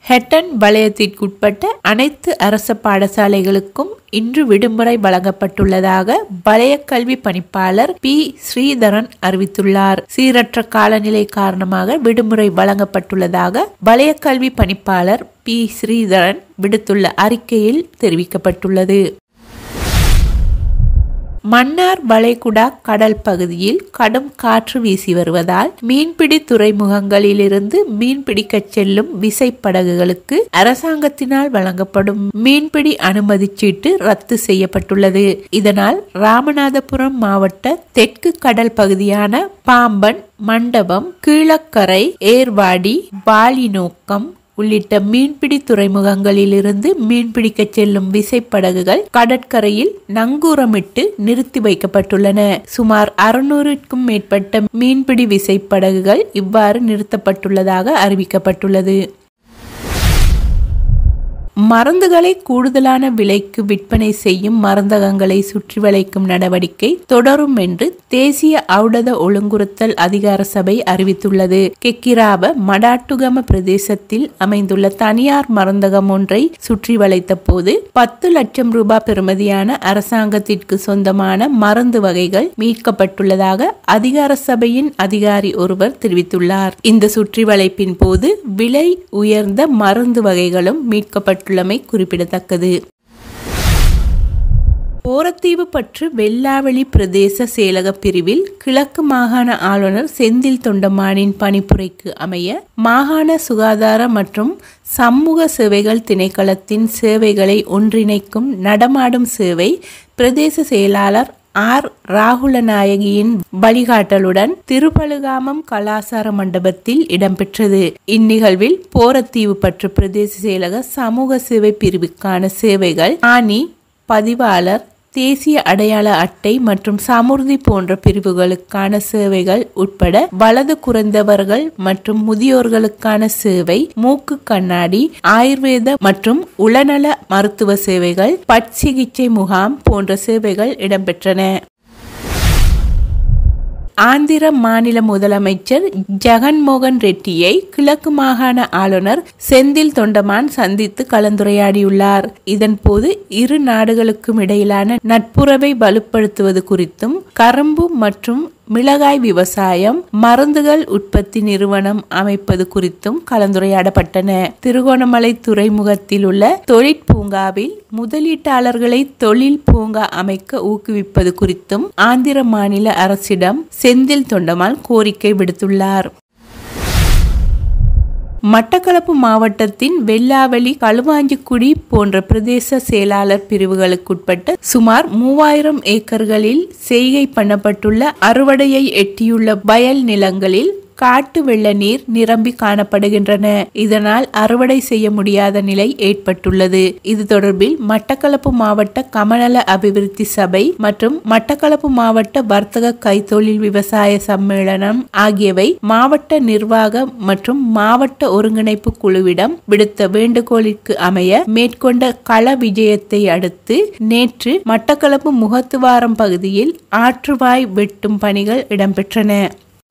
ஹெட்டன் வலயத்திற்குட்பட்ட அனைத்து அரச பாடசாலைகளுக்கும் இன்று விடுமுறை வழங்கப்பட்டுள்ளதாக வலய கல்வி பணிப்பாளர் பி ஸ்ரீதரன் அறிவித்துள்ளார் சீரற்ற காலநிலை காரணமாக விடுமுறை வழங்கப்பட்டுள்ளதாக வலய கல்வி பணிப்பாளர் பி ஸ்ரீதரன் விடுத்துள்ள அறிக்கையில் தெரிவிக்கப்பட்டுள்ளது மன்னார் வளைகுடா கடல் பகுதியில் கடும் காற்று வீசி வருவதால் மீன்பிடி துறைமுகங்களிலிருந்து மீன்பிடிக்கச் செல்லும் விசைப்படகுகளுக்கு அரசாங்கத்தினால் வழங்கப்படும் மீன்பிடி அனுமதி சீட்டு ரத்து செய்யப்பட்டுள்ளது இதனால் ராமநாதபுரம் மாவட்ட தெற்கு கடல் பகுதியான பாம்பன் மண்டபம் கீழக்கரை ஏர்வாடி வாலிநோக்கம் உள்ளிட்ட மீன்பிடி துறைமுகங்களிலிருந்து மீன்பிடிக்க செல்லும் விசைப்படகுகள் கடற்கரையில் நங்கூரமிட்டு நிறுத்தி வைக்கப்பட்டுள்ளன சுமார் அறுநூறுக்கும் மேற்பட்ட மீன்பிடி விசைப்படகுகள் இவ்வாறு நிறுத்தப்பட்டுள்ளதாக அறிவிக்கப்பட்டுள்ளது மருந்துகளை கூடுதலான விலைக்கு விற்பனை செய்யும் மருந்தகங்களை சுற்றி வளைக்கும் நடவடிக்கை தொடரும் என்று தேசிய ஔடத ஒழுங்குறுத்தல் அதிகார சபை அறிவித்துள்ளது கெக்கிராவ மடாட்டுகம பிரதேசத்தில் அமைந்துள்ள தனியார் மருந்தகம் ஒன்றை சுற்றி வளைத்த போது பத்து லட்சம் ரூபாய் பெறுமதியான அரசாங்கத்திற்கு சொந்தமான மருந்து வகைகள் மீட்கப்பட்டுள்ளதாக அதிகார சபையின் அதிகாரி ஒருவர் தெரிவித்துள்ளார் இந்த சுற்றி வளைப்பின் போது விலை உயர்ந்த மருந்து வகைகளும் மீட்கப்பட்டு உள்ளமை குறிப்பிடத்தக்கது போரத்தீவு பற்று வெள்ளாவெளி பிரதேச செயலக பிரிவில் கிழக்கு மாகாண ஆளுநர் செந்தில் தொண்டமானின் பணிப்புரைக்கு அமைய மாகாண சுகாதார மற்றும் சமூக சேவைகள் திணைக்களத்தின் சேவைகளை ஒன்றிணைக்கும் நடமாடும் சேவை பிரதேச செயலாளர் ஆர் ராகுலநாயகியின் வழிகாட்டலுடன் திருப்பழுகாமம் கலாசார மண்டபத்தில் இடம்பெற்றது இந்நிகழ்வில் போரத்தீவு பற்று பிரதேச செயலக சமூக சேவை பிரிவுக்கான சேவைகள் ஆணி பதிவாளர் தேசிய அடையாள அட்டை மற்றும் சமுர்தி போன்ற பிரிவுகளுக்கான சேவைகள் உட்பட வலது குறைந்தவர்கள் மற்றும் முதியோர்களுக்கான சேவை மூக்கு கண்ணாடி ஆயுர்வேத மற்றும் உளநல மருத்துவ சேவைகள் பட்சிகிச்சை முகாம் போன்ற சேவைகள் இடம்பெற்றன ஆந்திர மாநில முதலமைச்சர் ஜெகன்மோகன் ரெட்டியை கிழக்கு மாகாண ஆளுநர் செந்தில் தொண்டமான் சந்தித்து கலந்துரையாடியுள்ளார் இதன்போது இரு நாடுகளுக்கும் இடையிலான நட்புறவை வலுப்படுத்துவது குறித்தும் கரும்பு மற்றும் மிளகாய் விவசாயம் மருந்துகள் உற்பத்தி நிறுவனம் அமைப்பது குறித்தும் கலந்துரையாடப்பட்டன திருகோணமலை துறைமுகத்தில் உள்ள தொழிற்பூங்காவில் முதலீட்டாளர்களை தொழில் பூங்கா அமைக்க ஊக்குவிப்பது குறித்தும் ஆந்திர மாநில அரசிடம் செந்தில் தொண்டமால் கோரிக்கை விடுத்துள்ளார் மட்டக்களப்பு மாவட்டத்தின் வெள்ளாவளி களுவாஞ்சிக்குடி போன்ற பிரதேச செயலாளர் பிரிவுகளுக்குட்பட்ட சுமார் மூவாயிரம் ஏக்கர்களில் செய்கை பண்ணப்பட்டுள்ள அறுவடையை எட்டியுள்ள வயல் நிலங்களில் காட்டு வெள்ள நீர் நிரம்பி காணப்படுகின்றன இதனால் அறுவடை செய்ய முடியாத நிலை ஏற்பட்டுள்ளது இது தொடர்பில் மட்டக்களப்பு மாவட்ட கமநல அபிவிருத்தி சபை மற்றும் மட்டக்களப்பு மாவட்ட வர்த்தக கைத்தொழில் விவசாய சம்மேளனம் ஆகியவை மாவட்ட நிர்வாக மற்றும் மாவட்ட ஒருங்கிணைப்பு குழுவிடம் விடுத்த வேண்டுகோளிற்கு அமைய மேற்கொண்ட கள விஜயத்தை அடுத்து நேற்று மட்டக்களப்பு முகத்துவாரம் பகுதியில் ஆற்றுவாய் வெட்டும் பணிகள் இடம்பெற்றன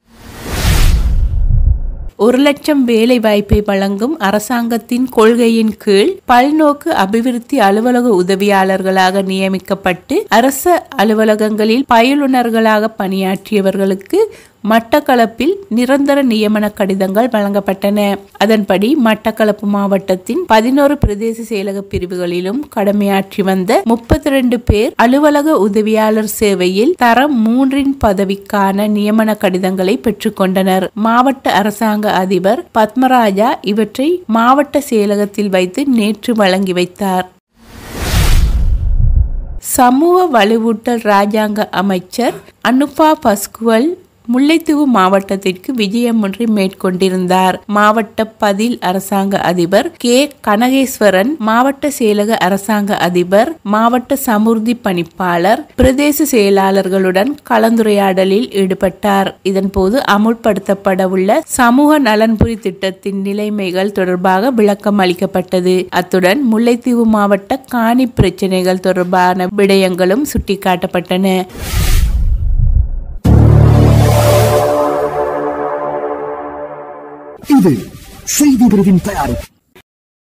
ஒரு லட்சம் வேலை வாய்ப்பை வழங்கும் அரசாங்கத்தின் கொள்கையின் கீழ் பல்நோக்கு அபிவிருத்தி அலுவலக உதவியாளர்களாக நியமிக்கப்பட்டு அரச அலுவலகங்களில் பயிலுனர்களாக பணியாற்றியவர்களுக்கு மட்டக்களப்பில் நிரந்தர நியமன கடிதங்கள் வழங்கப்பட்டன அதன்படி மட்டக்களப்பு மாவட்டத்தின் பதினோரு பிரதேச செயலக பிரிவுகளிலும் கடமையாற்றி வந்த முப்பத்தி ரெண்டு பேர் அலுவலக உதவியாளர் சேவையில் தரம் மூன்றின் பதவிக்கான நியமன கடிதங்களை பெற்றுக்கொண்டனர் மாவட்ட அரசாங்க அதிபர் பத்மராஜா இவற்றை மாவட்ட செயலகத்தில் வைத்து நேற்று வழங்கி வைத்தார் சமூக வலுவூட்டல் ராஜாங்க அமைச்சர் அனுபா பஸ்குவல் முல்லைத்தீவு மாவட்டத்திற்கு விஜயம் ஒன்றை மேற்கொண்டிருந்தார் மாவட்ட பதில் அரசாங்க அதிபர் கே கனகேஸ்வரன் மாவட்ட செயலக அரசாங்க அதிபர் மாவட்ட சமுர்தி பணிப்பாளர் பிரதேச செயலாளர்களுடன் கலந்துரையாடலில் ஈடுபட்டார் இதன்போது அமுல்படுத்தப்பட உள்ள சமூக நலன்புரி திட்டத்தின் நிலைமைகள் தொடர்பாக விளக்கம் அளிக்கப்பட்டது அத்துடன் முல்லைத்தீவு மாவட்ட காணி பிரச்சினைகள் தொடர்பான விடயங்களும் சுட்டிக்காட்டப்பட்டன இது செய்தி பிரிவின் தயாரிப்பு